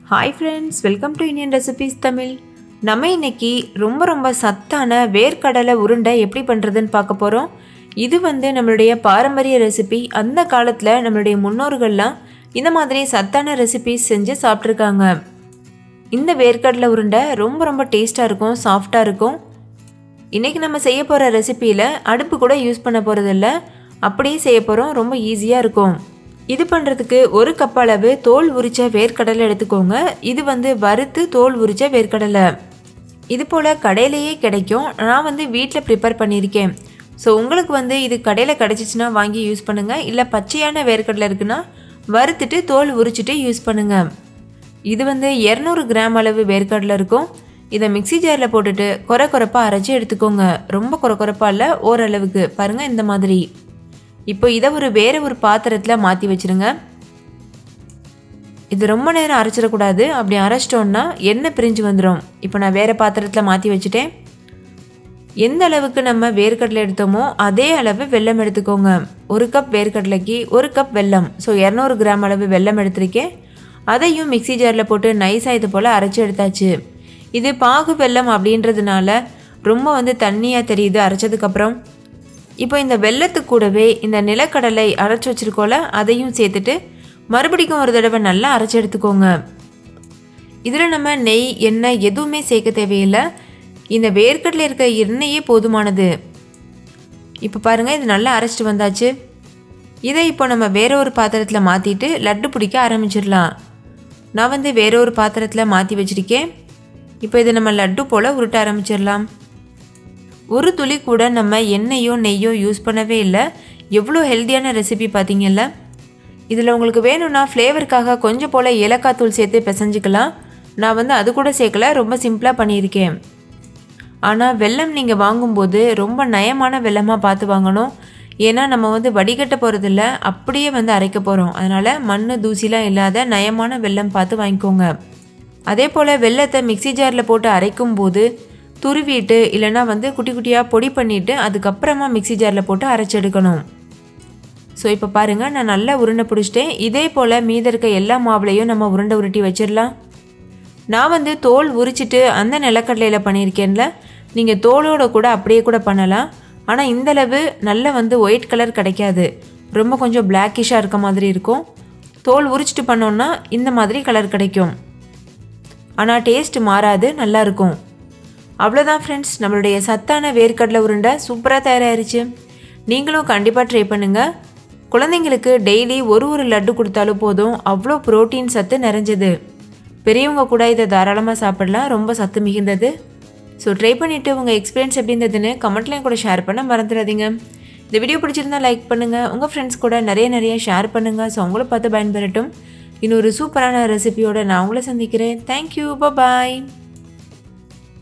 hi friends welcome to Indian recipes Tamil நம்ம இன்னைக்கு ரொம்ப ரொம்ப சத்தான வேர்க்கடலை உருண்டை எப்படி பண்ணுறதுன்னு பார்க்க போகிறோம் இது வந்து நம்மளுடைய பாரம்பரிய ரெசிபி அந்த காலத்தில் நம்மளுடைய முன்னோர்கள்லாம் இந்த மாதிரி சத்தான ரெசிபிஸ் செஞ்சு சாப்பிட்ருக்காங்க இந்த வேர்க்கடலை உருண்டை ரொம்ப ரொம்ப டேஸ்ட்டாக இருக்கும் சாஃப்டாக இருக்கும் இன்றைக்கி நம்ம செய்ய போகிற ரெசிப்பியில் அடுப்பு கூட யூஸ் பண்ண போகிறதில்ல அப்படியே செய்ய போகிறோம் ரொம்ப ஈஸியாக இருக்கும் இது பண்ணுறதுக்கு ஒரு கப் அளவு தோல் உரிச்ச வேர்க்கடலை எடுத்துக்கோங்க இது வந்து வறுத்து தோல் உரிச்ச வேர்க்கடலை இது போல் கடையிலேயே கிடைக்கும் நான் வந்து வீட்டில் ப்ரிப்பேர் பண்ணியிருக்கேன் ஸோ உங்களுக்கு வந்து இது கடையில் கிடச்சிச்சின்னா வாங்கி யூஸ் பண்ணுங்கள் இல்லை பச்சையான வேர்க்கடலை இருக்குன்னா வறுத்துட்டு தோல் உரிச்சிட்டு யூஸ் பண்ணுங்கள் இது வந்து இரநூறு கிராம் அளவு வேர்க்கடலை இருக்கும் இதை மிக்ஸி ஜாரில் போட்டுட்டு குறை குறைப்பாக அரைச்சி எடுத்துக்கோங்க ரொம்ப குறை குறைப்பா இல்லை ஓரளவுக்கு பாருங்கள் இந்த மாதிரி இப்போ இதை ஒரு வேறு ஒரு பாத்திரத்தில் மாற்றி வச்சுருங்க இது ரொம்ப நேரம் அரைச்சிடக்கூடாது அப்படி அரைச்சிட்டோன்னா எண்ணெய் பிரிஞ்சு வந்துடும் இப்போ நான் வேறு பாத்திரத்தில் மாற்றி வச்சுட்டேன் எந்த அளவுக்கு நம்ம வேர்க்கடலை எடுத்தோமோ அதே அளவு வெல்லம் எடுத்துக்கோங்க ஒரு கப் வேர்க்கடலைக்கு ஒரு கப் வெல்லம் ஸோ இரநூறு கிராம் அளவு வெல்லம் எடுத்திருக்கேன் அதையும் மிக்ஸி ஜாரில் போட்டு நைஸாக இது போல் அரைச்சி எடுத்தாச்சு இது பாகு வெல்லம் அப்படின்றதுனால ரொம்ப வந்து தண்ணியாக தெரியுது அரைச்சதுக்கப்புறம் இப்போ இந்த வெள்ளத்துக்கு கூடவே இந்த நிலக்கடலை அரைச்சி வச்சுருக்கோல அதையும் சேர்த்துட்டு மறுபடிக்கும் ஒரு தடவை நல்லா அரைச்சி எடுத்துக்கோங்க இதில் நம்ம நெய் எண்ணெய் எதுவுமே சேர்க்க தேவையில்லை இந்த வேர்க்கடலை இருக்க எண்ணெயே போதுமானது இப்போ பாருங்கள் இது நல்லா அரைச்சிட்டு வந்தாச்சு இதை இப்போ நம்ம வேற ஒரு பாத்திரத்தில் மாற்றிட்டு லட்டு பிடிக்க ஆரம்பிச்சிடலாம் நான் வந்து வேற ஒரு பாத்திரத்தில் மாற்றி வச்சுருக்கேன் இப்போ இதை நம்ம லட்டு போல் உருட்ட ஆரம்பிச்சிடலாம் ஒரு துளி கூட நம்ம எண்ணெயோ நெய்யோ யூஸ் பண்ணவே இல்லை எவ்வளோ ஹெல்த்தியான ரெசிபி பார்த்தீங்கல்ல இதில் உங்களுக்கு வேணும்னா ஃப்ளேவருக்காக கொஞ்சம் போல் ஏலக்காய் தூள் சேர்த்து பிசைஞ்சிக்கலாம் நான் வந்து அது கூட சேர்க்கல ரொம்ப சிம்பிளாக பண்ணியிருக்கேன் ஆனால் வெல்லம் நீங்கள் வாங்கும்போது ரொம்ப நயமான வெல்லமாக பார்த்து வாங்கணும் ஏன்னா நம்ம வந்து வடிகட்ட போகிறதில்ல அப்படியே வந்து அரைக்க போகிறோம் அதனால் மண் தூசிலாம் இல்லாத நயமான வெல்லம் பார்த்து வாங்கிக்கோங்க அதே போல் வெள்ளத்தை மிக்ஸி ஜாரில் போட்டு அரைக்கும் போது துருவிட்டு இல்லைனா வந்து குட்டி குட்டியாக பொடி பண்ணிவிட்டு அதுக்கப்புறமா மிக்ஸி ஜாரில் போட்டு அரைச்சி எடுக்கணும் ஸோ இப்போ பாருங்கள் நான் நல்லா உருண்டை பிடிச்சிட்டேன் இதே போல் மீத இருக்க எல்லா மாவுலையும் நம்ம உருண்டை உருட்டி வச்சிடலாம் நான் வந்து தோல் உரிச்சிட்டு அந்த நிலக்கடலையில் பண்ணியிருக்கேன்ல நீங்கள் தோலோட கூட அப்படியே கூட பண்ணலாம் ஆனால் இந்தளவு நல்ல வந்து ஒயிட் கலர் கிடைக்காது ரொம்ப கொஞ்சம் பிளாக்கிஷாக இருக்க மாதிரி இருக்கும் தோல் உரிச்சிட்டு பண்ணோன்னா இந்த மாதிரி கலர் கிடைக்கும் ஆனால் டேஸ்ட் மாறாது நல்லாயிருக்கும் அவ்வளோதான் ஃப்ரெண்ட்ஸ் நம்மளுடைய சத்தான வேர்க்கடலை உருண்டை சூப்பராக தயாராகிருச்சு நீங்களும் கண்டிப்பாக ட்ரை பண்ணுங்கள் குழந்தைங்களுக்கு டெய்லி ஒரு ஒரு லட்டு கொடுத்தாலும் போதும் அவ்வளோ ப்ரோட்டீன் சத்து நிறைஞ்சது பெரியவங்க கூட இதை தாராளமாக சாப்பிடலாம் ரொம்ப சத்து மிகுந்தது ஸோ ட்ரை பண்ணிவிட்டு உங்கள் எக்ஸ்பீரியன்ஸ் எப்படி இருந்ததுன்னு கமெண்ட்லையும் கூட ஷேர் பண்ண மறந்துடாதீங்க இந்த வீடியோ பிடிச்சிருந்தா லைக் பண்ணுங்கள் உங்கள் ஃப்ரெண்ட்ஸ் கூட நிறைய நிறைய ஷேர் பண்ணுங்கள் ஸோ அவங்கள பார்த்து பயன்பெறட்டும் இன்னொரு சூப்பரான ரெசிபியோட நான் உங்களை சந்திக்கிறேன் தேங்க்யூ பாய்